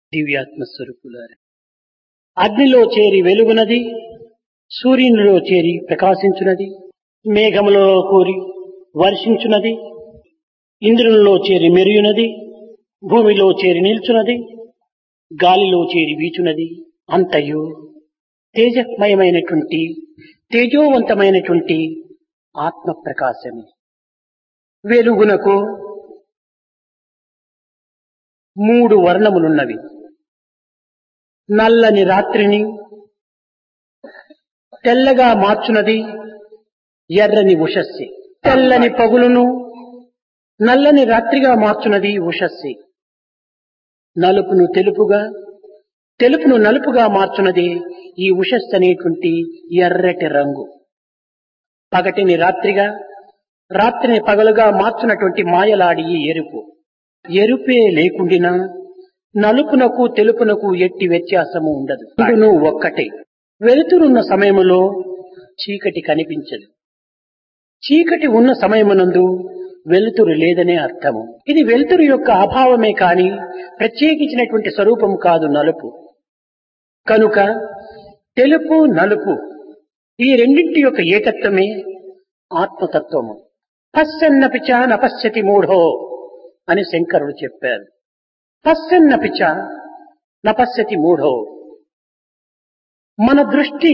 దివ్యాత్మ స్వరూపులారు అగ్నిలో చేరి వెలుగునది సూర్యునిలో చేరి ప్రకాశించున్నది మేఘములో కూరి వర్షించున్నది ఇంద్రునిలో చేరి మెరియునది భూమిలో చేరి నిల్చున్నది గాలిలో చేరి వీచున్నది అంతయు తేజమయమైనటువంటి తేజోవంతమైనటువంటి ఆత్మ ప్రకాశమే వెలుగునకు మూడు వర్ణములున్నవి నల్లని రాత్రిని తెల్లగా మార్చున్నది ఎర్రని ఉషస్సి తెల్లని పగులును నల్లని రాత్రిగా మార్చున్నది ఉషస్సి నలుపును తెలుపుగా తెలుపును నలుపుగా మార్చున్నది ఈ ఉషస్సు అనేటువంటి ఎర్రటి రంగు పగటిని రాత్రిగా రాత్రిని పగలుగా మార్చున్నటువంటి మాయలాడి ఈ ఎరుపు ఎరుపే లేకుండినా నలుపునకు తెలుపునకు ఎట్టి వ్యత్యాసము ఉండదు రెండును ఒక్కటే వెలుతురున్న సమయములో చీకటి కనిపించదు చీకటి ఉన్న సమయమునందు వెలుతురు లేదనే అర్థము ఇది వెలుతురు యొక్క అభావమే కాని ప్రత్యేకించినటువంటి స్వరూపము కాదు నలుపు కనుక తెలుపు నలుపు ఈ రెండింటి యొక్క ఏకత్వమే ఆత్మతత్వము పశ్చన్నపిచ నపశ్యతి మూఢో అని శంకరుడు చెప్పారు పశ్చన్నపిచ నపశ్యతి మూఢో మన దృష్టి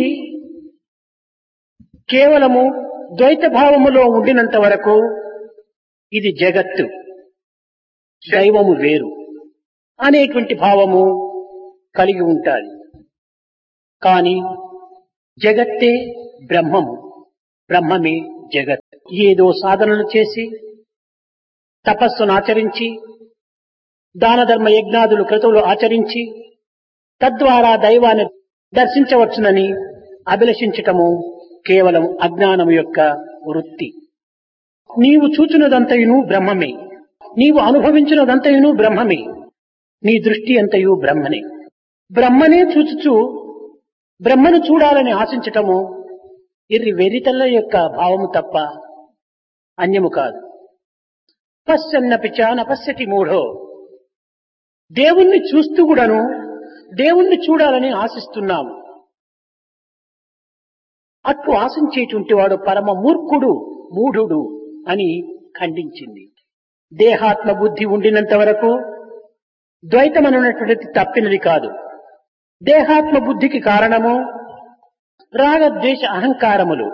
కేవలము ద్వైత భావములో ఉండినంత వరకు ఇది జగత్తు దైవము వేరు అనేటువంటి భావము కలిగి ఉంటాది కానీ జగత్తే బ్రహ్మము బ్రహ్మమే జగత్ ఏదో సాధనలు చేసి తపస్సును ఆచరించి దాన ధర్మ యజ్ఞాదులు క్రతువులు ఆచరించి తద్వారా దైవాన్ని దర్శించవచ్చునని అభిలషించటము కేవలం అజ్ఞానము యొక్క వృత్తి నీవు చూచున్నదంతయును బ్రహ్మమే నీవు అనుభవించినదంతయును బ్రహ్మమే నీ దృష్టి అంతయు బ్రహ్మనే బ్రహ్మనే చూచుచు బ్రహ్మను చూడాలని ఆశించటము ఇర్రి వెరితల్ల యొక్క భావము తప్ప అన్యము కాదు పశ్చన్నపిచ నపశ్యతి మూఢో దేవుణ్ణి చూస్తూ కూడాను దేవుణ్ణి చూడాలని ఆశిస్తున్నాము అట్టు ఆశించేటువంటి వాడు పరమ మూర్ఖుడు మూఢుడు అని ఖండించింది దేహాత్మ బుద్ధి ఉండినంత వరకు ద్వైతమనటువంటిది తప్పినది కాదు దేహాత్మ బుద్ధికి కారణము రాగద్వేష అహంకారములు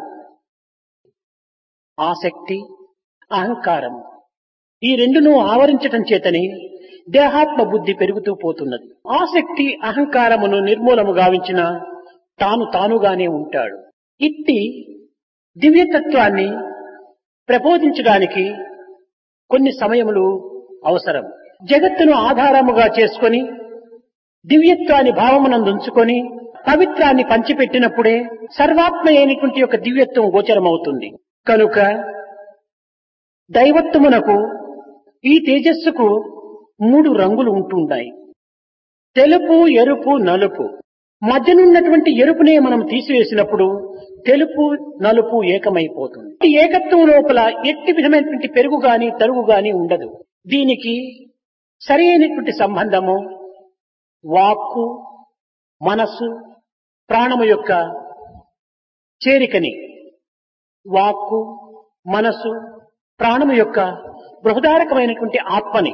ఆసక్తి అహంకారము ఈ రెండును ఆవరించటం చేతని దేహాత్మ బుద్ధి పెరుగుతూ పోతున్నది ఆసక్తి అహంకారమును నిర్మూలము గావించిన తాను తానుగానే ఉంటాడు ఇట్టి దివ్యతత్వాన్ని ప్రబోధించడానికి కొన్ని సమయములు అవసరం జగత్తును ఆధారముగా చేసుకొని దివ్యత్వాన్ని భావమునందుంచుకొని పవిత్రాన్ని పంచిపెట్టినప్పుడే సర్వాత్మ అయినటువంటి యొక్క దివ్యత్వం గోచరమవుతుంది కనుక దైవత్వమునకు ఈ తేజస్సుకు మూడు రంగులు ఉంటుంటాయి తెలుపు ఎరుపు నలుపు మధ్యనున్నటువంటి ఎరుపునే మనం తీసివేసినప్పుడు తెలుపు నలుపు ఏకమైపోతుంది ఈ ఏకత్వం లోపల ఎట్టి విధమైనటువంటి పెరుగు గాని తరుగు గాని ఉండదు దీనికి సరి అయినటువంటి సంబంధము వాక్కు మనస్సు ప్రాణము యొక్క చేరికని వాక్కు మనస్సు ప్రాణము యొక్క బృహదారకమైనటువంటి ఆత్మని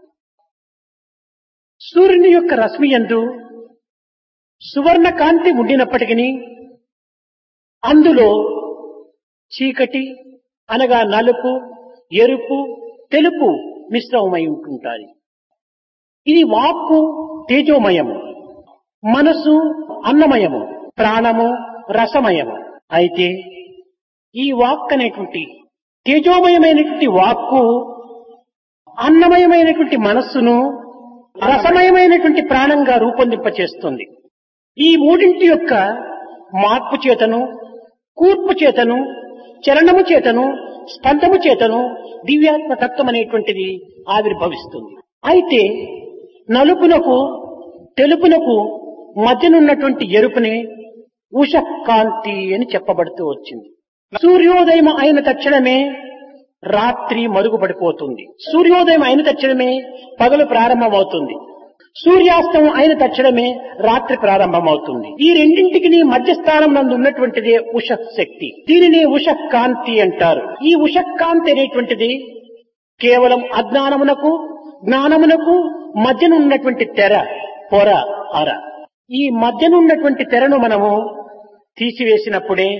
సూర్యుని యొక్క రశ్మి ఎందు సువర్ణ కాంతి ఉండినప్పటికీ అందులో చీకటి అనగా నలుపు ఎరుపు తెలుపు మిశ్రమమై ఉంటుంటాయి ఇది వాక్కు తేజోమయము మనసు అన్నమయము ప్రాణము రసమయము అయితే ఈ వాక్ అనేటువంటి తేజోమయమైనటువంటి వాక్కు అన్నమయమైనటువంటి మనస్సును రసమయమైనటువంటి ప్రాణంగా రూపొందింపచేస్తుంది ఈ మూడింటి యొక్క మార్పు చేతను కూర్పు చేతను చలనము చేతను స్పందము చేతను దివ్యాత్మ తత్వం అనేటువంటిది ఆవిర్భవిస్తుంది అయితే నలుపునకు తెలుపునకు మధ్యనున్నటువంటి ఎరుపునే ఉష కాంతి అని చెప్పబడుతూ వచ్చింది సూర్యోదయం అయిన తక్షణమే రాత్రి మరుగుపడిపోతుంది సూర్యోదయం అయిన తక్షణమే పగలు ప్రారంభమవుతుంది సూర్యాస్తం అయిన తక్షణమే రాత్రి ప్రారంభమవుతుంది ఈ రెండింటికి మధ్యస్థానం నందు ఉన్నటువంటిదే ఉష శక్తి దీనిని ఉష కాంతి అంటారు ఈ ఉష కాంతి అనేటువంటిది కేవలం అజ్ఞానమునకు జ్ఞానమునకు మధ్యనున్నటువంటి తెర పొర అర ఈ మధ్యనున్నటువంటి తెరను మనము తీసివేసినప్పుడే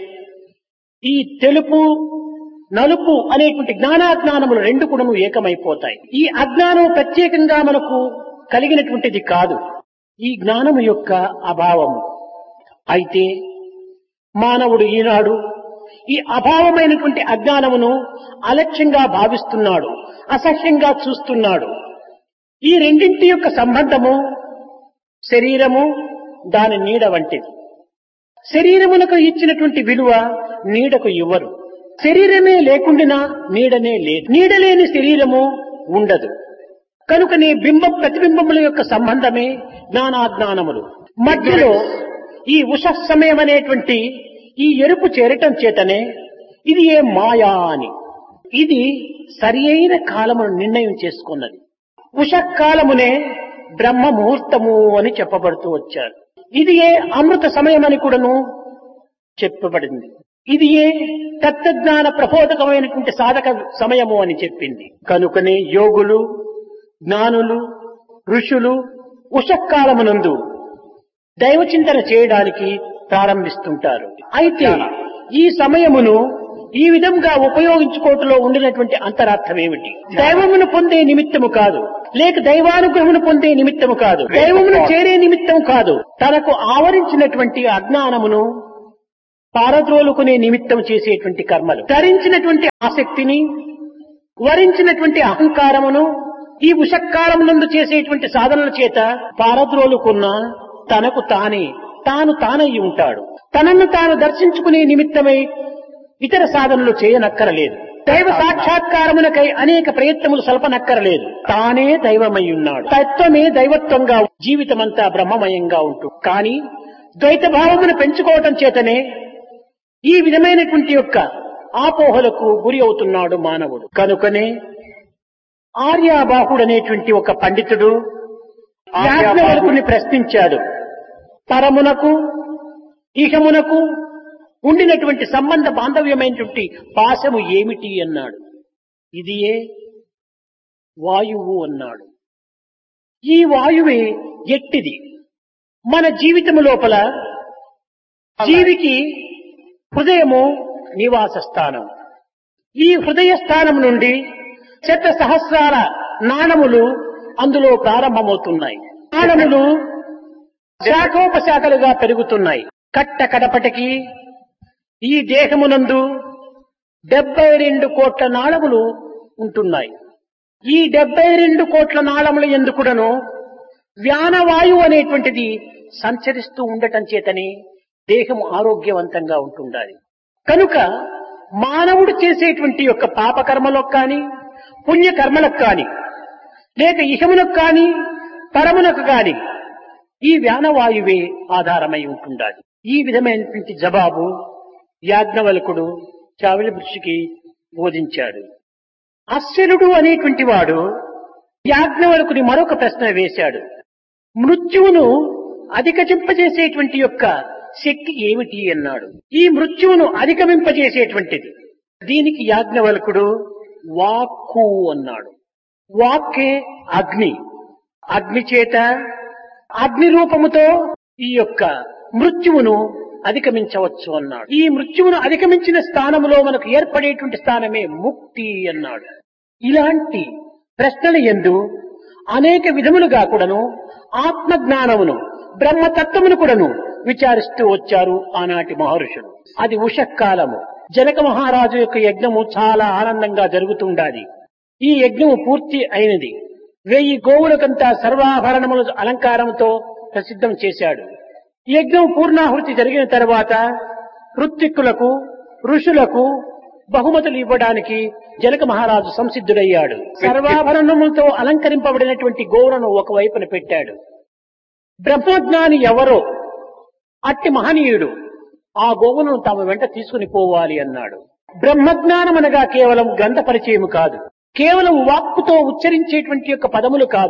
ఈ తెలుపు నలుపు అనేటువంటి జ్ఞానాజ్ఞానములు రెండు కూడాను ఏకమైపోతాయి ఈ అజ్ఞానం ప్రత్యేకంగా మనకు కలిగినటువంటిది కాదు ఈ జ్ఞానము యొక్క అభావము అయితే మానవుడు ఈనాడు ఈ అభావమైనటువంటి అజ్ఞానమును అలక్ష్యంగా భావిస్తున్నాడు అసహ్యంగా చూస్తున్నాడు ఈ రెండింటి యొక్క సంబంధము శరీరము దాని నీడ వంటిది శరీరమునకు ఇచ్చినటువంటి విలువ నీడకు ఇవ్వరు శరీరమే లేకుండినా నీడనే లేదు నీడ లేని శరీరము ఉండదు కనుకనే బింబ ప్రతిబింబముల యొక్క సంబంధమే జ్ఞానాజ్ఞానములు మధ్యలో ఈ ఉష సమయం అనేటువంటి ఈ ఎరుపు చేరటం చేతనే ఇది ఏ మాయా అని ఇది సరి అయిన కాలమును నిర్ణయం చేసుకున్నది ఉషకాలమునే బ్రహ్మ ముహూర్తము అని చెప్పబడుతూ వచ్చారు ఇది ఏ అమృత సమయం అని కూడాను చెప్పబడింది ఇది ఏ తత్వజ్ఞాన ప్రబోధకమైనటువంటి సాధక సమయము అని చెప్పింది కనుకనే యోగులు జ్ఞానులు ఋషులు ఉషకాలమునందు దైవ చింతన చేయడానికి ప్రారంభిస్తుంటారు అయితే ఈ సమయమును ఈ విధంగా ఉపయోగించుకోవటంలో ఉండినటువంటి అంతరార్థం ఏమిటి దైవమును పొందే నిమిత్తము కాదు లేక దైవానుగ్రహమును పొందే నిమిత్తము కాదు దైవమును చేరే నిమిత్తం కాదు తనకు ఆవరించినటువంటి అజ్ఞానమును పారద్రోలుకునే నిమిత్తం చేసేటువంటి కర్మలు ధరించినటువంటి ఆసక్తిని వరించినటువంటి అహంకారమును ఈ ఉషక్కాలమునందు చేసేటువంటి సాధనల చేత పారద్రోలుకున్న తనకు తానే తాను తానయ్యి ఉంటాడు తనను తాను దర్శించుకునే నిమిత్తమై ఇతర సాధనలు చేయనక్కరలేదు దైవ సాక్షాత్కారమునకై అనేక ప్రయత్నములు సల్పనక్కరలేదు తానే దైవమై ఉన్నాడు తత్వమే దైవత్వంగా జీవితమంతా బ్రహ్మమయంగా ఉంటుంది కానీ ద్వైత భావమును పెంచుకోవటం చేతనే ఈ విధమైనటువంటి యొక్క ఆపోహలకు గురి అవుతున్నాడు మానవుడు కనుకనే ఆర్యాబాహుడు అనేటువంటి ఒక పండితుడు యాజ్ఞవల్కుని ప్రశ్నించాడు పరమునకు ఇహమునకు ఉండినటువంటి సంబంధ బాంధవ్యమైనటువంటి పాశము ఏమిటి అన్నాడు ఇదియే వాయువు అన్నాడు ఈ వాయువే ఎట్టిది మన జీవితము లోపల జీవికి హృదయము నివాస స్థానం ఈ హృదయ స్థానం నుండి శత సహస్రాల నాణములు అందులో ప్రారంభమవుతున్నాయి నాణములు శాఖోపశాఖలుగా పెరుగుతున్నాయి కట్ట కడపటికి ఈ దేహమునందు డెబ్బై రెండు కోట్ల నాళములు ఉంటున్నాయి ఈ డెబ్బై రెండు కోట్ల నాళముల ఎందుకుడను వ్యానవాయువు అనేటువంటిది సంచరిస్తూ ఉండటం చేతని దేహం ఆరోగ్యవంతంగా ఉంటుండాలి కనుక మానవుడు చేసేటువంటి యొక్క పాపకర్మలకు కానీ పుణ్యకర్మలకు కానీ లేక ఇహమునకు కానీ పరమునకు కానీ ఈ వ్యానవాయువే ఆధారమై ఉంటుండాలి ఈ విధమైనటువంటి జవాబు యాజ్ఞవల్కుడు చావిలి బృషికి బోధించాడు అశ్వరుడు అనేటువంటి వాడు యాజ్ఞవల్కుని మరొక ప్రశ్న వేశాడు మృత్యువును అధికచింపజేసేటువంటి యొక్క శక్తి ఏమిటి అన్నాడు ఈ మృత్యువును అధిగమింపజేసేటువంటిది దీనికి యాజ్ఞవల్కుడు వాక్కు అన్నాడు వాక్కే అగ్ని అగ్ని చేత అగ్ని రూపముతో ఈ యొక్క మృత్యువును అధిగమించవచ్చు అన్నాడు ఈ మృత్యువును అధిగమించిన స్థానములో మనకు ఏర్పడేటువంటి స్థానమే ముక్తి అన్నాడు ఇలాంటి ప్రశ్నల ఎందు అనేక విధములుగా కూడాను ఆత్మజ్ఞానమును బ్రహ్మతత్వమును కూడాను విచారిస్తూ వచ్చారు ఆనాటి మహర్షులు అది ఉషకాలము జనక మహారాజు యొక్క యజ్ఞము చాలా ఆనందంగా జరుగుతుండాలి ఈ యజ్ఞము పూర్తి అయినది వెయ్యి గోవులకంతా సర్వాభరణముల అలంకారంతో ప్రసిద్ధం చేశాడు యజ్ఞం పూర్ణాహుతి జరిగిన తర్వాత ఋత్విక్కులకు ఋషులకు బహుమతులు ఇవ్వడానికి జనక మహారాజు సంసిద్ధుడయ్యాడు సర్వాభరణములతో అలంకరింపబడినటువంటి గోవులను ఒకవైపున పెట్టాడు బ్రహ్మజ్ఞాని ఎవరో అట్టి మహనీయుడు ఆ గోవులను తమ వెంట తీసుకుని పోవాలి అన్నాడు బ్రహ్మజ్ఞానం అనగా కేవలం గ్రంథ పరిచయం కాదు కేవలం వాక్కుతో ఉచ్చరించేటువంటి యొక్క పదములు కాదు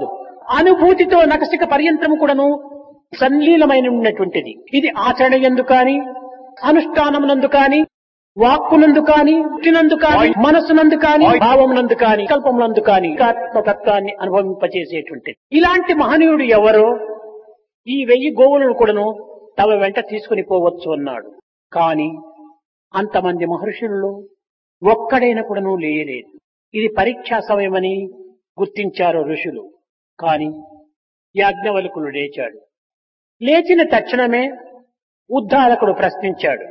అనుభూతితో నకసిక పర్యంతము కూడాను సంలీలమైన ఉన్నటువంటిది ఇది ఆచరణ ఎందు కాని అనుష్ఠానమునందు కాని వాక్కునందు కాని పుట్టినందు కాని మనస్సునందు కాని భావమునందు కాని కల్పమునందు కాని ఆత్మతత్వాన్ని అనుభవింపచేసేటువంటిది ఇలాంటి మహనీయుడు ఎవరో ఈ వెయ్యి గోవులను కూడాను తమ వెంట తీసుకుని పోవచ్చు అన్నాడు కాని అంతమంది మహర్షులలో ఒక్కడైనా కూడాను లేయలేదు ఇది పరీక్షా సమయమని గుర్తించారు ఋషులు కాని యాజ్ఞవల్కులు లేచాడు లేచిన తక్షణమే ఉద్దాలకుడు ప్రశ్నించాడు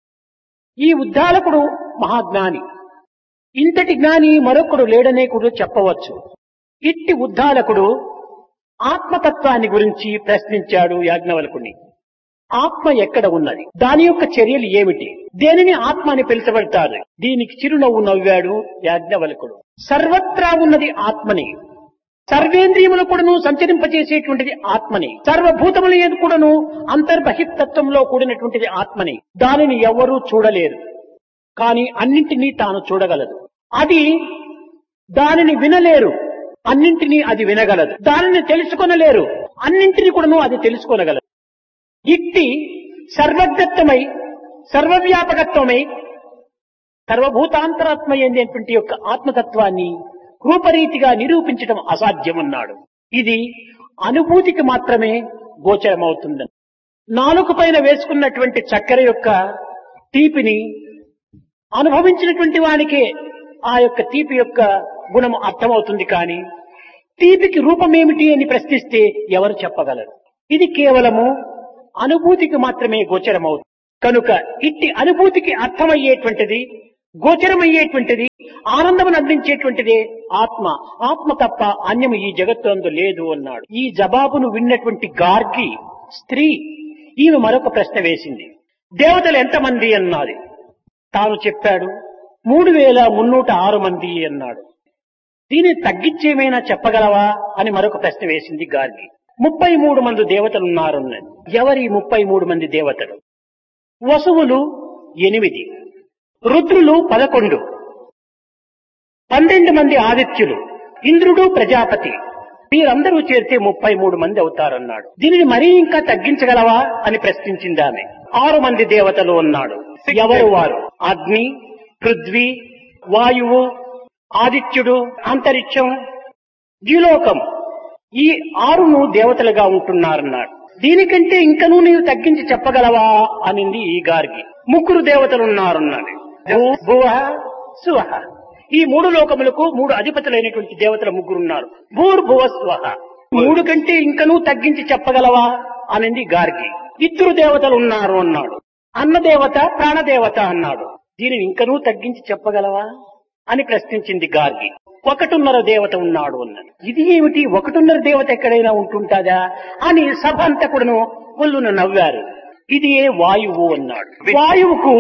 ఈ ఉద్దాలకుడు మహాజ్ఞాని ఇంతటి జ్ఞాని మరొకడు లేడనే కూడా చెప్పవచ్చు ఇట్టి ఉద్దాలకుడు ఆత్మతత్వాన్ని గురించి ప్రశ్నించాడు యాజ్ఞవల్కుని ఆత్మ ఎక్కడ ఉన్నది దాని యొక్క చర్యలు ఏమిటి దేనిని ఆత్మ అని పిలుచబడతారు దీనికి చిరునవ్వు నవ్వాడు యాజ్ఞవల్కుడు సర్వత్రా ఉన్నది ఆత్మని సర్వేంద్రియములు కూడాను సంచరింపజేసేటువంటిది ఆత్మని సర్వభూతముల ఏది కూడాను అంతర్బహితత్వంలో కూడినటువంటిది ఆత్మని దానిని ఎవరూ చూడలేరు కానీ అన్నింటినీ తాను చూడగలదు అది దానిని వినలేరు అన్నింటినీ అది వినగలదు దానిని తెలుసుకొనలేరు అన్నింటినీ కూడాను అది తెలుసుకొనగలదు ఇట్టి సర్వజ్ఞత్వమై సర్వవ్యాపకత్వమై సర్వభూతాంతరాత్మ అయినటువంటి యొక్క ఆత్మతత్వాన్ని రూపరీతిగా నిరూపించడం అసాధ్యమన్నాడు ఇది అనుభూతికి మాత్రమే గోచరమవుతుందని నాలుక పైన వేసుకున్నటువంటి చక్కెర యొక్క తీపిని అనుభవించినటువంటి వానికే ఆ యొక్క తీపి యొక్క గుణము అర్థమవుతుంది కానీ తీపికి రూపమేమిటి అని ప్రశ్నిస్తే ఎవరు చెప్పగలరు ఇది కేవలము అనుభూతికి మాత్రమే గోచరమవుతుంది కనుక ఇట్టి అనుభూతికి అర్థమయ్యేటువంటిది గోచరమయ్యేటువంటిది ఆనందమును అందించేటువంటిదే ఆత్మ ఆత్మ తప్ప అన్యము ఈ జగత్తునందు లేదు అన్నాడు ఈ జవాబును విన్నటువంటి గార్గి స్త్రీ ఈమె మరొక ప్రశ్న వేసింది దేవతలు ఎంతమంది అన్నది తాను చెప్పాడు మూడు వేల మున్నూట ఆరు మంది అన్నాడు దీన్ని తగ్గించేమైనా చెప్పగలవా అని మరొక ప్రశ్న వేసింది గార్గి ముప్పై మూడు మంది దేవతలు ఉన్నారన్నది ఎవరి ముప్పై మూడు మంది దేవతలు వసువులు ఎనిమిది రుద్రులు పదకొండు పన్నెండు మంది ఆదిత్యులు ఇంద్రుడు ప్రజాపతి వీరందరూ చేరితే ముప్పై మూడు మంది అవుతారన్నాడు దీనిని మరీ ఇంకా తగ్గించగలవా అని ప్రశ్నించింది ఆమె ఆరు మంది దేవతలు ఉన్నాడు ఎవరు వారు అగ్ని పృథ్వీ వాయువు ఆదిత్యుడు అంతరిక్షం ద్యులోకం ఈ ఆరును దేవతలుగా ఉంటున్నారన్నాడు దీనికంటే ఇంకనూ నీవు తగ్గించి చెప్పగలవా అనింది ఈ గారికి ముగ్గురు దేవతలు ఉన్నారన్నది భూ- భువః సువహ ఈ మూడు లోకములకు మూడు అధిపతులైనటువంటి దేవతలు ముగ్గురు ఉన్నారు భూర్భువ స్వహ మూడు కంటే ఇంకనూ తగ్గించి చెప్పగలవా అనింది గార్గి ఇద్దరు దేవతలు ఉన్నారు అన్నాడు అన్నదేవత ప్రాణదేవత అన్నాడు దీనిని ఇంకనూ తగ్గించి చెప్పగలవా అని ప్రశ్నించింది గార్గి ఒకటున్నర దేవత ఉన్నాడు అన్నది ఇది ఏమిటి ఒకటున్నర దేవత ఎక్కడైనా ఉంటుంటాదా అని సభ అంతా కూడాను ఒళ్ళున నవ్వారు ఇది ఏ వాయువు అన్నాడు వాయువుకు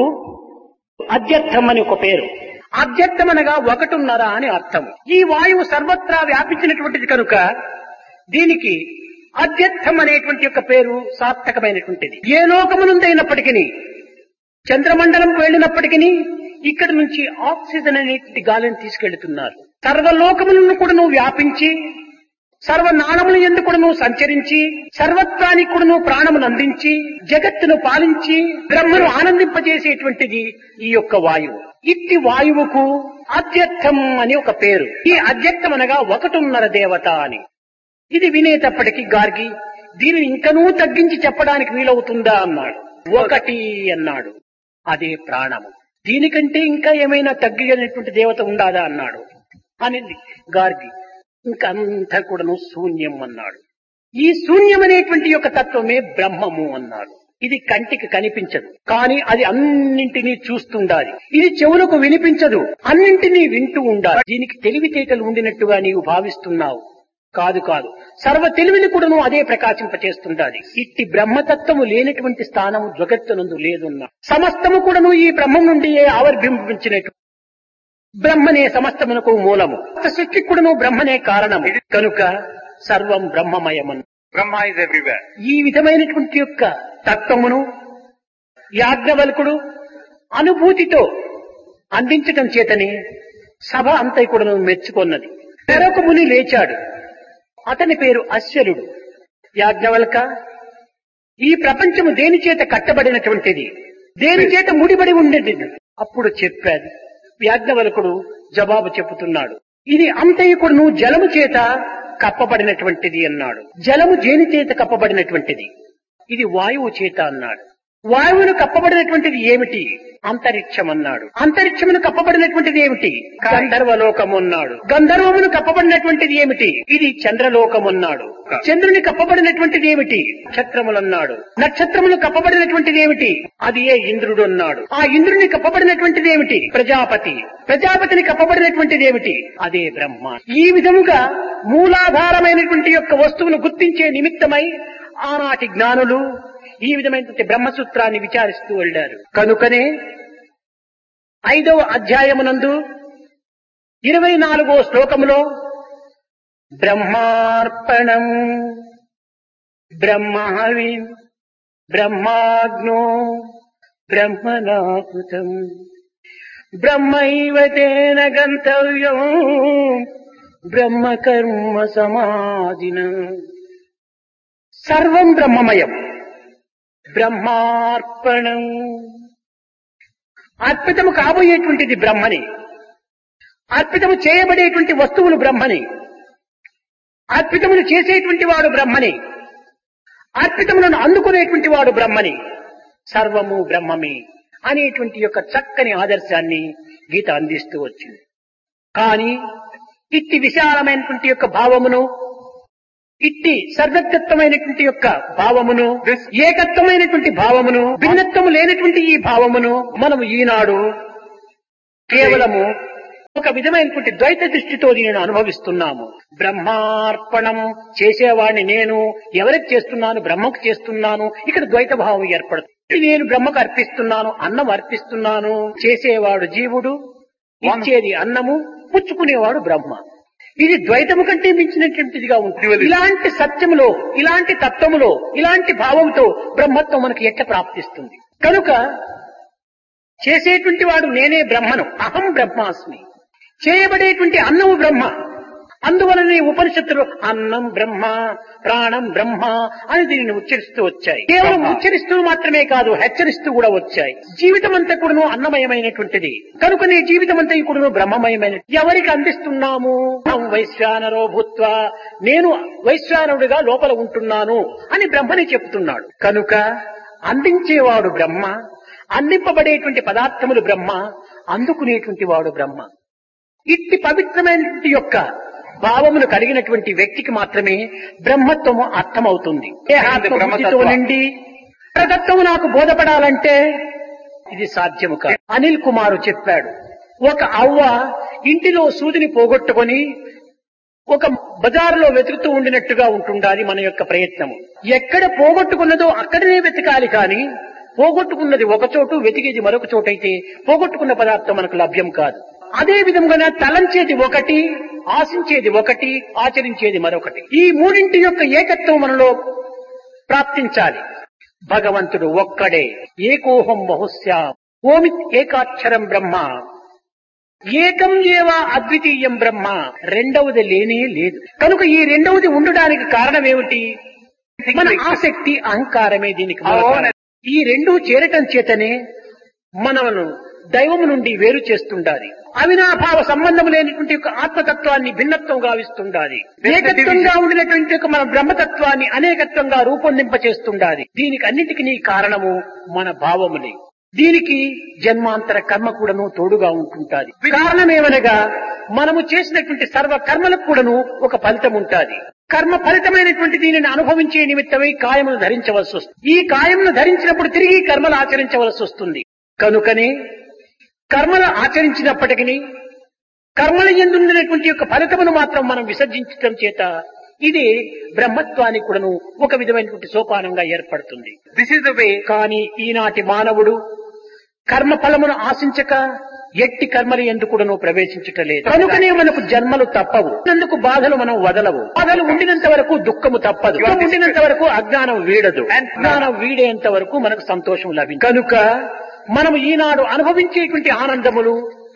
అధ్యర్థం అని ఒక పేరు అధ్యర్థం అనగా ఒకటున్నర అని అర్థం ఈ వాయువు సర్వత్రా వ్యాపించినటువంటిది కనుక దీనికి అధ్యర్థం అనేటువంటి యొక్క పేరు సార్థకమైనటువంటిది ఏ లోకమునుందైనప్పటికీ చంద్రమండలంకు వెళ్ళినప్పటికీ ఇక్కడ నుంచి ఆక్సిజన్ అనేటువంటి గాలిని తీసుకెళ్తున్నారు సర్వలోకములను కూడాను వ్యాపించి సర్వనాళముల ఎందు కూడాను సంచరించి సర్వత్రానికి కూడాను ప్రాణమును అందించి జగత్తును పాలించి బ్రహ్మను ఆనందింపజేసేటువంటిది ఈ యొక్క వాయువు ఇట్టి వాయువుకు అధ్యర్థం అని ఒక పేరు ఈ అధ్యర్థం అనగా ఒకటున్నర దేవత అని ఇది వినేటప్పటికీ గార్గి దీనిని ఇంకనూ తగ్గించి చెప్పడానికి వీలవుతుందా అన్నాడు ఒకటి అన్నాడు అదే ప్రాణము దీనికంటే ఇంకా ఏమైనా తగ్గినటువంటి దేవత ఉండాదా అన్నాడు అనింది గార్గి ఇంకంతా కూడాను శూన్యం అన్నాడు ఈ శూన్యం అనేటువంటి యొక్క తత్వమే బ్రహ్మము అన్నాడు ఇది కంటికి కనిపించదు కానీ అది అన్నింటినీ చూస్తుండాలి ఇది చెవులకు వినిపించదు అన్నింటినీ వింటూ ఉండాలి దీనికి తెలివితేటలు ఉండినట్టుగా నీవు భావిస్తున్నావు కాదు కాదు సర్వ తెలివిని కూడాను అదే ప్రకాశింపచేస్తుండాలి ఇట్టి బ్రహ్మతత్వము లేనటువంటి స్థానము జగత్తునందు లేదున్నా సమస్తము కూడాను ఈ బ్రహ్మం నుండి ఆవిర్భింపించినట్టు బ్రహ్మనే సమస్తమునకు మూలము సృష్టి కూడాను బ్రహ్మనే కారణము కనుక సర్వం బ్రహ్మమయమను Brahma is everywhere. ఈ విధమైనటువంటి యొక్క తత్వమును యాజ్ఞవల్కుడు అనుభూతితో అందించటం చేతని సభ అంతా కూడా మెచ్చుకొన్నది మరొక ముని లేచాడు అతని పేరు అశ్వరుడు యాజ్ఞవల్క ఈ ప్రపంచము దేని చేత కట్టబడినటువంటిది దేని చేత ముడిపడి ఉండేది అప్పుడు చెప్పాడు యాజ్ఞవల్కుడు జవాబు చెబుతున్నాడు ఇది అంతయుకుడును జలము చేత కప్పబడినటువంటిది అన్నాడు జలము దేని చేత కప్పబడినటువంటిది ఇది వాయువు చేత అన్నాడు వాయువును కప్పబడినటువంటిది ఏమిటి అంతరిక్షం అన్నాడు అంతరిక్షమును కప్పబడినటువంటిది ఏమిటి గంధర్వలోకం అన్నాడు గంధర్వమును కప్పబడినటువంటిది ఏమిటి ఇది చంద్రలోకం అన్నాడు చంద్రుని కప్పబడినటువంటిది ఏమిటి నక్షత్రములన్నాడు నక్షత్రములు కప్పబడినటువంటిది ఏమిటి అది ఏ ఇంద్రుడు అన్నాడు ఆ ఇంద్రుని కప్పబడినటువంటిది ఏమిటి ప్రజాపతి ప్రజాపతిని కప్పబడినటువంటిది ఏమిటి అదే బ్రహ్మ ఈ విధముగా మూలాధారమైనటువంటి యొక్క వస్తువును గుర్తించే నిమిత్తమై ఆనాటి జ్ఞానులు ఈ విధమైనటువంటి బ్రహ్మసూత్రాన్ని విచారిస్తూ వెళ్ళారు కనుకనే ఐదవ అధ్యాయమునందు ఇరవై నాలుగో శ్లోకములో బ్రహ్మార్పణం బ్రహ్మహవి బ్రహ్మాగ్నో బ్రహ్మనాకృతం బ్రహ్మైవ తేన గంతవ్యం బ్రహ్మకర్మ సమాధిన సర్వం బ్రహ్మమయం బ్రహ్మార్పణం అర్పితము కాబోయేటువంటిది బ్రహ్మని అర్పితము చేయబడేటువంటి వస్తువులు బ్రహ్మని అర్పితములు చేసేటువంటి వాడు బ్రహ్మని అర్పితములను అందుకునేటువంటి వాడు బ్రహ్మని సర్వము బ్రహ్మమే అనేటువంటి యొక్క చక్కని ఆదర్శాన్ని గీత అందిస్తూ వచ్చింది కానీ ఇట్టి విశాలమైనటువంటి యొక్క భావమును ఇట్టి సర్వత్వమైనటువంటి యొక్క భావమును ఏకత్వమైనటువంటి భావమును భిన్నత్వము లేనటువంటి ఈ భావమును మనము ఈనాడు కేవలము ఒక విధమైనటువంటి ద్వైత దృష్టితో దీనిని అనుభవిస్తున్నాము బ్రహ్మార్పణం చేసేవాడిని నేను ఎవరికి చేస్తున్నాను బ్రహ్మకు చేస్తున్నాను ఇక్కడ ద్వైత భావం ఏర్పడుతుంది నేను బ్రహ్మకు అర్పిస్తున్నాను అన్నం అర్పిస్తున్నాను చేసేవాడు జీవుడు ఇచ్చేది అన్నము పుచ్చుకునేవాడు బ్రహ్మ ఇది ద్వైతము కంటే మించినటువంటిదిగా ఉంటుంది ఇలాంటి సత్యములో ఇలాంటి తత్వములో ఇలాంటి భావంతో బ్రహ్మత్వం మనకి ఎట్ట ప్రాప్తిస్తుంది కనుక చేసేటువంటి వాడు నేనే బ్రహ్మను అహం బ్రహ్మాస్మి చేయబడేటువంటి అన్నము బ్రహ్మ అందువలనే ఉపనిషత్తులు అన్నం బ్రహ్మ ప్రాణం బ్రహ్మ అని దీనిని ఉచ్చరిస్తూ వచ్చాయి కేవలం ఉచ్చరిస్తూ మాత్రమే కాదు హెచ్చరిస్తూ కూడా వచ్చాయి జీవితం అంతా కూడాను అన్నమయమైనటువంటిది కనుకనే జీవితం అంతా కూడాను బ్రహ్మమయమైన ఎవరికి అందిస్తున్నాము అహం వైశ్వానరో భూత్వ నేను వైశ్వానుడిగా లోపల ఉంటున్నాను అని బ్రహ్మని చెప్తున్నాడు కనుక అందించేవాడు బ్రహ్మ అందింపబడేటువంటి పదార్థములు బ్రహ్మ అందుకునేటువంటి వాడు బ్రహ్మ ఇట్టి పవిత్రమైనటువంటి యొక్క భావమును కలిగినటువంటి వ్యక్తికి మాత్రమే బ్రహ్మత్వము అర్థమవుతుంది దేహాత్మబుద్ధితో నిండి పరతత్వము నాకు బోధపడాలంటే ఇది సాధ్యము కాదు అనిల్ కుమారు చెప్పాడు ఒక అవ్వ ఇంటిలో సూదిని పోగొట్టుకొని ఒక బజారులో వెతుకుతూ ఉండినట్టుగా ఉంటుండాలి మన యొక్క ప్రయత్నము ఎక్కడ పోగొట్టుకున్నదో అక్కడనే వెతకాలి కానీ పోగొట్టుకున్నది ఒక చోటు వెతికేది మరొక చోటైతే పోగొట్టుకున్న పదార్థం మనకు లభ్యం కాదు అదే విధంగా తలంచేది ఒకటి ఆశించేది ఒకటి ఆచరించేది మరొకటి ఈ మూడింటి యొక్క ఏకత్వం మనలో ప్రాప్తించాలి భగవంతుడు ఒక్కడే ఏకోహం బహుశ్యా ఓమిత్ ఏకాక్షరం బ్రహ్మ ఏకం ఏవా అద్వితీయం బ్రహ్మ రెండవది లేనే లేదు కనుక ఈ రెండవది ఉండడానికి కారణం ఏమిటి మన ఆసక్తి అహంకారమే దీనికి మూల కారణం. ఈ రెండు చేరటం చేతనే మనలను దైవము నుండి వేరు చేస్తుండాలి అవినాభావ సంబంధం లేనటువంటి యొక్క ఆత్మతత్వాన్ని భిన్నత్వం గావిస్తుండాలి ఏకత్వంగా ఉండినటువంటి యొక్క మన బ్రహ్మతత్వాన్ని అనేకత్వంగా రూపొందింప చేస్తుండాలి దీనికి అన్నిటికీ కారణము మన భావములే దీనికి జన్మాంతర కర్మ కూడాను తోడుగా ఉంటుంటాది కారణమేమనగా మనము చేసినటువంటి సర్వ కర్మలకు కూడాను ఒక ఫలితం ఉంటాది కర్మ ఫలితమైనటువంటి దీనిని అనుభవించే నిమిత్తమై కాయమును ధరించవలసి వస్తుంది ఈ కాయమును ధరించినప్పుడు తిరిగి కర్మలు ఆచరించవలసి వస్తుంది కనుకనే కర్మలు ఆచరించినప్పటికీ కర్మల ఎందుండినటువంటి యొక్క ఫలితమును మాత్రం మనం విసర్జించడం చేత ఇది బ్రహ్మత్వానికి కూడాను ఒక విధమైనటువంటి సోపానంగా ఏర్పడుతుంది This is the way కానీ ఈనాటి మానవుడు కర్మ ఫలమును ఆశించక ఎట్టి కర్మలు ఎందుకుడను ప్రవేశించటలేదు కనుకనే మనకు జన్మలు తప్పవు అందుకు బాధలు మనం వదలవు బాధలు ఉండినంత వరకు దుఃఖము తప్పదు దుఃఖం ఉండినంత వరకు అజ్ఞానం వీడదు అజ్ఞానం వీడేంత వరకు మనకు సంతోషం లభించదు కనుక మనం ఈనాడు అనుభవించేటువంటి ఆనందములు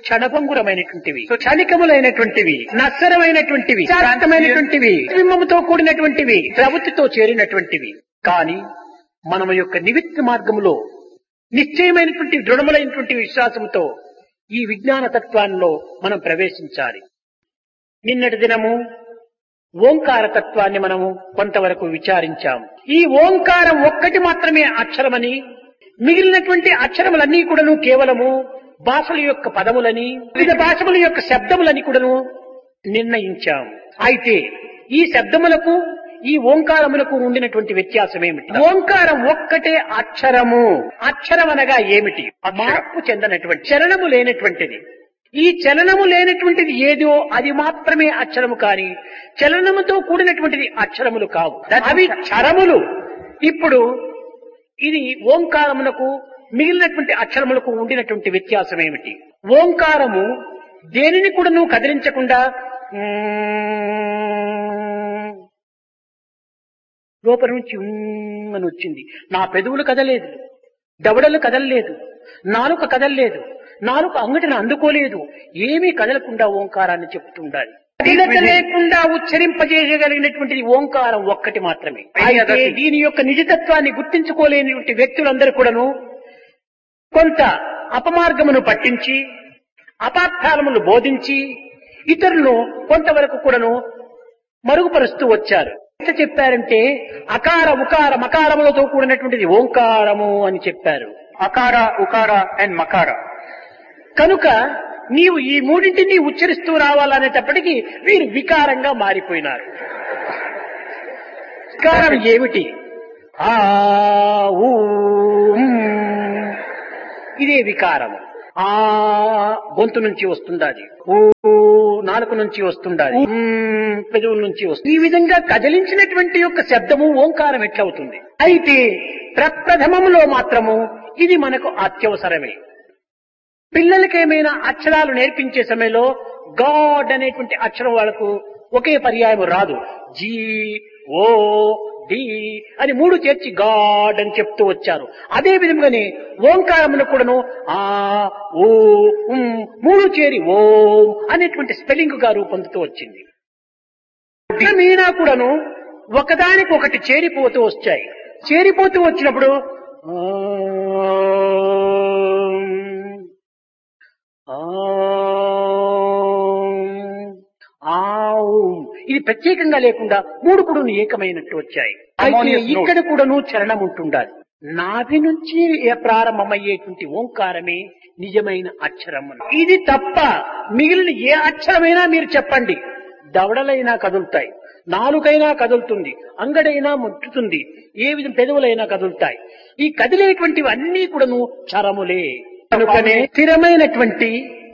క్షణభంగురమైనటువంటివి క్షణికములైనటువంటివి నశ్వరమైనటువంటివి శాశ్వతమైనటువంటివి బింబముతో కూడినటువంటివి ప్రవృత్తితో చేరినటువంటివి కానీ మన యొక్క నివిత్త మార్గములో నిశ్చయమైనటువంటి దృఢములైనటువంటి విశ్వాసంతో ఈ విజ్ఞాన తత్వాల్లో మనం ప్రవేశించాలి నిన్నటి దినము ఓంకార తత్వాన్ని మనము కొంతవరకు విచారించాము ఈ ఓంకారం ఒక్కటి మాత్రమే అక్షరమని మిగిలినటువంటి అక్షరములన్నీ కూడాను కేవలము భాషల యొక్క పదములని వివిధ భాషల యొక్క శబ్దములని కూడాను నిర్ణయించాం అయితే ఈ శబ్దములకు ఈ ఓంకారములకు ఉండినటువంటి వ్యత్యాసం ఏమిటి ఓంకారం ఒక్కటే అక్షరము అక్షరం అనగా ఏమిటి మార్పు చెందనటువంటి చలనము లేనటువంటిది ఈ చలనము లేనటువంటిది ఏదో అది మాత్రమే అక్షరము కాని చలనముతో కూడినటువంటిది అక్షరములు కావు అవి చరములు ఇప్పుడు ఇది ఓంకారమునకు మిగిలినటువంటి అక్షరములకు ఉండినటువంటి వ్యత్యాసం ఏమిటి ఓంకారము దేనిని కూడా నువ్వు కదిలించకుండా "మ్మ్" లోపల నుంచి "ఉమ్" అని వచ్చింది నా పెదవులు కదలేదు దవడలు కదలలేదు నాలుక కదలలేదు నాలుక అంగటిని అందుకోలేదు ఏమీ కదలకుండా ఓంకారాన్ని చెప్తుండాలి కదలిక లేకుండా ఉచ్చరింపజేయగలిగినటువంటిది ఓంకారం ఒక్కటి మాత్రమే అయితే దీని యొక్క నిజతత్వాన్ని గుర్తించుకోలేనిటువంటి వ్యక్తులందరూ కూడాను కొంత అపమార్గమును పట్టించి అపార్థాలములు బోధించి ఇతరులను కొంతవరకు కూడాను మరుగుపరుస్తూ వచ్చారు ఎంత చెప్పారంటే అకార ఉకార మకారములతో కూడినటువంటిది ఓంకారము అని చెప్పారు అకార ఉకార అండ్ మకార కనుక నీవు ఈ మూడింటిని ఉచ్చరిస్తూ రావాలనేటప్పటికీ వీరు వికారంగా మారిపోయినారు వికారం ఏమిటి ఆ ఊ ఉమ్. ఇదే వికారము ఆ గొంతు నుంచి వస్తుండాలి ఊ నాలుక నుంచి వస్తుండాలి ఉమ్, పెదవుల నుంచి వస్తుంది ఈ విధంగా కదిలించినటువంటి యొక్క శబ్దము ఓంకారం ఎట్లవుతుంది అయితే ప్రప్రథమములో మాత్రము ఇది మనకు అత్యవసరమే పిల్లలకేమైనా అక్షరాలు నేర్పించే సమయంలో గాడ్ అనేటువంటి అక్షరం వాళ్ళకు ఒకే పర్యాయం రాదు జీ ఓ డి అని మూడు చేర్చి గాడ్ అని చెప్తూ వచ్చారు అదే విధంగానే ఓంకారమును కూడాను ఆ ఓ ఉమ్ మూడు చేరి ఓం అనేటువంటి స్పెల్లింగ్ గా రూపొందుతూ వచ్చింది మీనా కూడాను ఒకదానికి ఒకటి చేరిపోతూ వచ్చాయి చేరిపోతూ వచ్చినప్పుడు ఆవు ఇది ప్రత్యేకంగా లేకుండా మూడు కూడా ఏకమైనట్టు వచ్చాయి అయితే Harmonious note. ఇక్కడ కూడాను చరణం ఉంటుండాలి నాభి నుంచి ఏ ప్రారంభమయ్యేటువంటి ఓంకారమే నిజమైన అక్షరం ఇది తప్ప మిగిలిన ఏ అక్షరమైనా మీరు చెప్పండి దవడలైనా కదులుతాయి నాలుకైనా కదులుతుంది అంగడైనా ముట్టుతుంది ఏ విధం పెదవులైనా కదులుతాయి ఈ కదిలేటువంటివి అన్నీ కూడాను చరములే కనుకనే స్థిరమైనటువంటి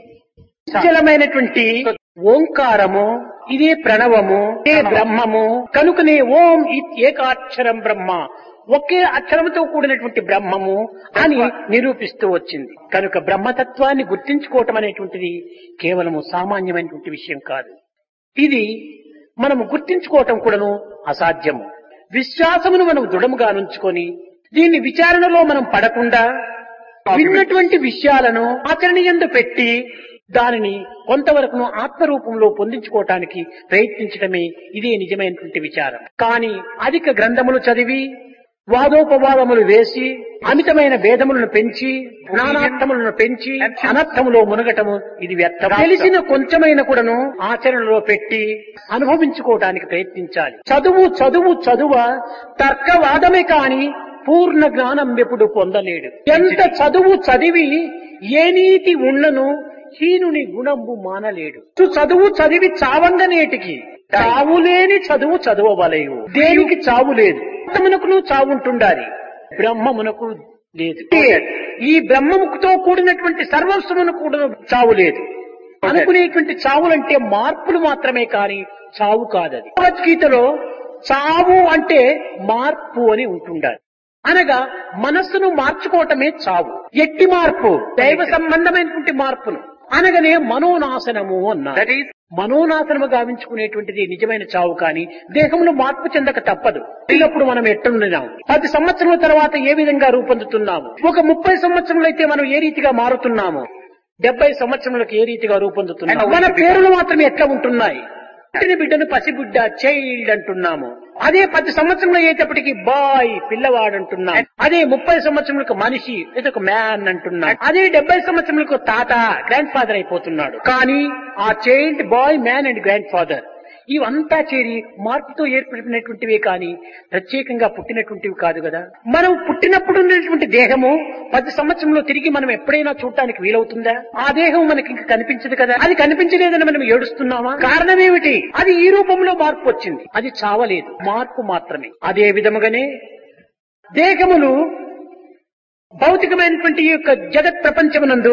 నిశ్చలమైనటువంటి ఓంకారము ఇదే ప్రణవము ఇదే బ్రహ్మము కనుకనే ఓం ఇత్ ఏకాక్షరం బ్రహ్మ ఒకే అక్షరముతో కూడినటువంటి బ్రహ్మము అని నిరూపిస్తూ వచ్చింది కనుక బ్రహ్మతత్వాన్ని గుర్తించుకోవటం అనేటువంటిది కేవలము సామాన్యమైనటువంటి విషయం కాదు ఇది మనము గుర్తించుకోవటం కూడాను అసాధ్యము విశ్వాసమును మనం దృఢముగా నుంచుకొని దీన్ని విచారణలో మనం పడకుండా విన్నటువంటి విషయాలను ఆచరణయందు పెట్టి దానిని కొంతవరకు ఆత్మరూపంలో పొందించుకోవటానికి ప్రయత్నించడమే ఇదే నిజమైనటువంటి విచారం కానీ అధిక గ్రంథములు చదివి వాదోపవాదములు వేసి అమితమైన భేదములను పెంచి నానార్థములను పెంచి అనర్థములో మునగటము ఇది వ్యర్థం తెలిసిన కొంచెమైన కూడాను ఆచరణలో పెట్టి అనుభవించుకోవడానికి ప్రయత్నించాలి చదువు చదువు చదువ తర్కవాదమే కాని పూర్ణ జ్ఞానం ఎప్పుడు పొందలేడు ఎంత చదువు చదివి ఏ నీతి ఉన్నను హీనుని గుణంబు మానలేడు చదువు చదివి చావంగనేటికి చావులేని చదువు చదవవలేవు దేనికి చావు లేదు ఆత్మమునకును చావుంటుండాలి బ్రహ్మమునకు లేదు ఈ బ్రహ్మముతో కూడినటువంటి సర్వస్వమును కూడా చావు లేదు అనుకునేటువంటి చావులంటే మార్పులు మాత్రమే కాని చావు కాదది భగవద్గీతలో చావు అంటే మార్పు అని ఉంటుండాలి అనగా మనస్సును మార్చుకోవటమే చావు ఎట్టి మార్పు దైవ సంబంధమైనటువంటి మార్పును అనగానే మనోనాశనము అన్నారు That is- మనోనాశనము గావించుకునేటువంటిది నిజమైన చావు కానీ దేహంలో మార్పు చెందక తప్పదు ఇల్లప్పుడు మనం ఎట్టున్నాం పది సంవత్సరాల తర్వాత ఏ విధంగా రూపొందుతున్నాము ఒక ముప్పై సంవత్సరములైతే మనం ఏ రీతిగా మారుతున్నాము డెబ్బై సంవత్సరములకు ఏ రీతిగా రూపొందుతున్నాయి And how మన it becomes. పేర్లు మాత్రం ఎట్లా ఉంటున్నాయి పుట్టిన బిడ్డను పసిబిడ్డ చైల్డ్ అంటున్నాము అదే పది సంవత్సరంలో అయ్యేటప్పటికి బాయ్ పిల్లవాడు అంటున్నాం అదే ముప్పై సంవత్సరములకు మనిషి ఇది ఒక మ్యాన్ అంటున్నాం అదే డెబ్బై సంవత్సరములకు తాత గ్రాండ్ ఫాదర్ అయిపోతున్నాడు కానీ ఆ child boy man and grand father ఇవంతా చేరి మార్పుతో ఏర్పడినటువంటివే కానీ ప్రత్యేకంగా పుట్టినటువంటివి కాదు కదా మనం పుట్టినప్పుడు ఉన్నటువంటి దేహము పది సంవత్సరంలో తిరిగి మనం ఎప్పుడైనా చూడటానికి వీలవుతుందా ఆ దేహం మనకి ఇంకా కనిపించదు కదా అది కనిపించలేదని మనం ఏడుస్తున్నామా కారణం ఏమిటి అది ఈ రూపంలో మార్పు వచ్చింది అది చావలేదు మార్పు మాత్రమే అదే విధముగానే దేహములు భౌతికమైనటువంటి ఈ యొక్క జగత్ ప్రపంచమునందు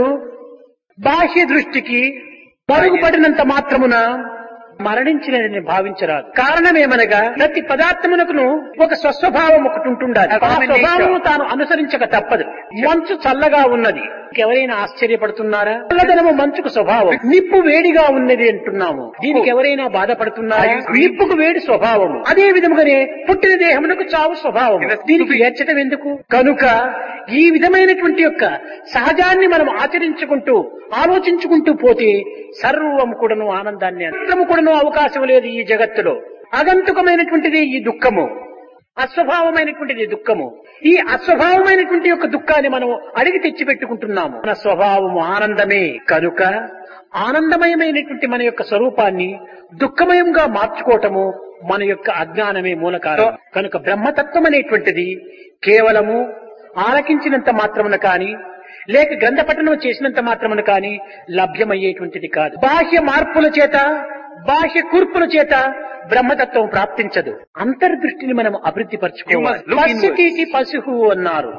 బాహ్య దృష్టికి మరుగుపడినంత మాత్రమున మరణించినదని భావించరాదు కారణమేమనగా ప్రతి పదార్థమునకును ఒక స్వస్వభావం ఒకటి ఉంటుండాలి ఆ స్వభావము తాను అనుసరించక తప్పదు మంచు చల్లగా ఉన్నది ఎవరైనా ఆశ్చర్యపడుతున్నారా చల్లదనము మంచుకు స్వభావం నిప్పు వేడిగా ఉన్నది అంటున్నాము దీనికి ఎవరైనా బాధపడుతున్నారా నిప్పుకు వేడి స్వభావము అదే విధముగానే పుట్టిన దేహమునకు చావు స్వభావం దీనికి ఏర్చడం ఎందుకు కనుక ఈ విధమైనటువంటి యొక్క సహజాన్ని మనం ఆచరించుకుంటూ ఆలోచించుకుంటూ పోతే సర్వము కూడాను ఆనందాన్ని అంతము కూడాను అవకాశం లేదు ఈ జగత్తులో అగంతుకమైనటువంటిది ఈ దుఃఖము అస్వభావమైనటువంటిది దుఃఖము ఈ అస్వభావమైనటువంటి యొక్క దుఃఖాన్ని మనం అడిగి తెచ్చి పెట్టుకుంటున్నాము మన స్వభావము ఆనందమే కనుక ఆనందమయమైనటువంటి మన యొక్క స్వరూపాన్ని దుఃఖమయంగా మార్చుకోవటము మన యొక్క అజ్ఞానమే మూల కారణం కనుక బ్రహ్మతత్వం అనేటువంటిది కేవలము ఆలకించినంత మాత్రమున కాని లేక గ్రంథ పఠనం చేసినంత మాత్రమున కాని లభ్యమయ్యేటువంటిది కాదు బాహ్య మార్పుల చేత బాహ్య కూర్పుల చేత బ్రహ్మతత్వం ప్రాప్తించదు అంతర్దృష్టిని మనం అభివృద్ధి You పరచుకోవాలి must look పశుతీటి పశువు అన్నారు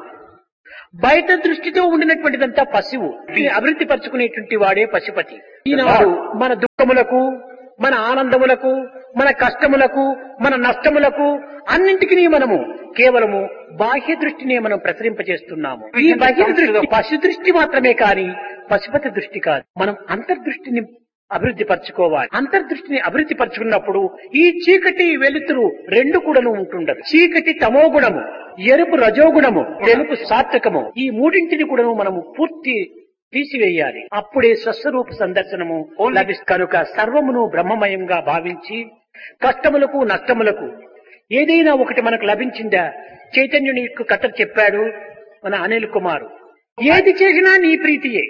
బయట దృష్టితో ఉండినటువంటిదంతా పశువు దీన్ని అభివృద్ధి పరచుకునేటువంటి వాడే పశుపతి ఈనాడు మన దుఃఖములకు మన ఆనందములకు మన కష్టములకు మన నష్టములకు అన్నింటికి మనము కేవలము బాహ్య దృష్టినే మనం ప్రసరింపజేస్తున్నాము ఈ బాహ్య దృష్టి పశు దృష్టి మాత్రమే కాని పశుపతి దృష్టి కాదు మనం అంతర్దృష్టిని అభివృద్ధి పరచుకోవాలి అంతర్దృష్టిని అభివృద్ధి పరచుకున్నప్పుడు ఈ చీకటి వెలుతురు రెండు కూడాను ఉంటుండదు చీకటి తమో గుణము ఎరుపు రజోగుణము తెలుపు సాత్వికము ఈ మూడింటిని కూడాను మనము పూర్తి తీసివేయాలి అప్పుడే స్వస్వరూప సందర్శనము లభిస్తుంది కనుక సర్వమును బ్రహ్మమయంగా భావించి కష్టములకు నష్టములకు ఏదైనా ఒకటి మనకు లభించిందా చైతన్యుని యొక్క కథ చెప్పాడు మన అనిల్ కుమార్ ఏది చేసినా నీ ప్రీతియే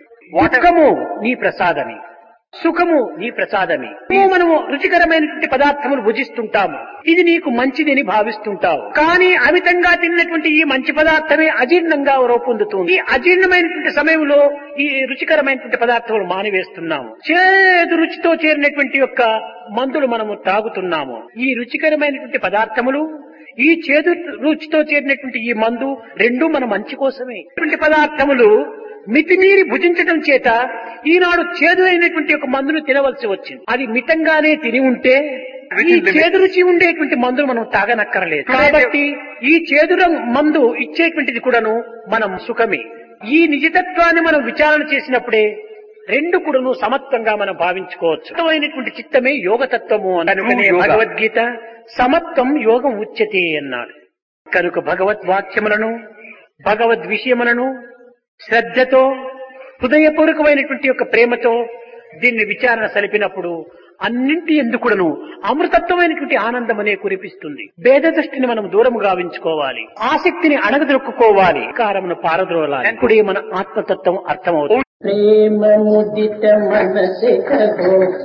దుఃఖము నీ ప్రసాదమే సుఖము నీ ప్రసాదమే నువ్వు మనము రుచికరమైనటువంటి పదార్థములు భుజిస్తుంటాము ఇది నీకు మంచిదని భావిస్తుంటావు కానీ అమితంగా తిన్నటువంటి ఈ మంచి పదార్థమే అజీర్ణంగా రూపొందుతుంది ఈ అజీర్ణమైనటువంటి సమయంలో ఈ రుచికరమైనటువంటి పదార్థములు మానివేస్తున్నాము చేదు రుచితో చేరినటువంటి యొక్క మందులు మనము తాగుతున్నాము ఈ రుచికరమైనటువంటి పదార్థములు ఈ చేదు రుచితో చేరినటువంటి ఈ మందు రెండు మన మంచి కోసమే ఇటువంటి పదార్థములు మితిమీరి భుజించడం చేత ఈనాడు చేదు అయినటువంటి ఒక మందును తినవలసి వచ్చింది అది మితంగానే తిని ఉంటే ఈ చేదు రుచి ఉండేటువంటి మందును మనం తాగనక్కరలేదు కాబట్టి ఈ చేదు రంగు మందు ఇచ్చేటువంటిది కూడాను మనం సుఖమే ఈ నిజతత్వాన్ని మనం విచారణ చేసినప్పుడే రెండు కూడాను సమత్వంగా మనం భావించుకోవచ్చు సమత్వమైనటువంటి చిత్తమే యోగతత్వము అని కనుకనే యోగ. భగవద్గీత సమత్వం యోగం ఉచ్యతే అన్నాడు కనుక భగవద్వాక్యములను భగవద్ విషయములను శ్రద్ధతో హృదయపూర్వకమైనటువంటి యొక్క ప్రేమతో దీన్ని విచారణ సలిపినప్పుడు అన్నింటి ఎందుకుడను అమృతత్వమైనటువంటి ఆనందం అనే కురిపిస్తుంది భేద దృష్టిని మనం దూరము గావించుకోవాలి ఆసక్తిని అణగదొక్కుకోవాలి కారమును పారద్రోలాలి ఇప్పుడే మన ఆత్మతత్వం అర్థమవుతుంది प्रेम मुदित मन से कहो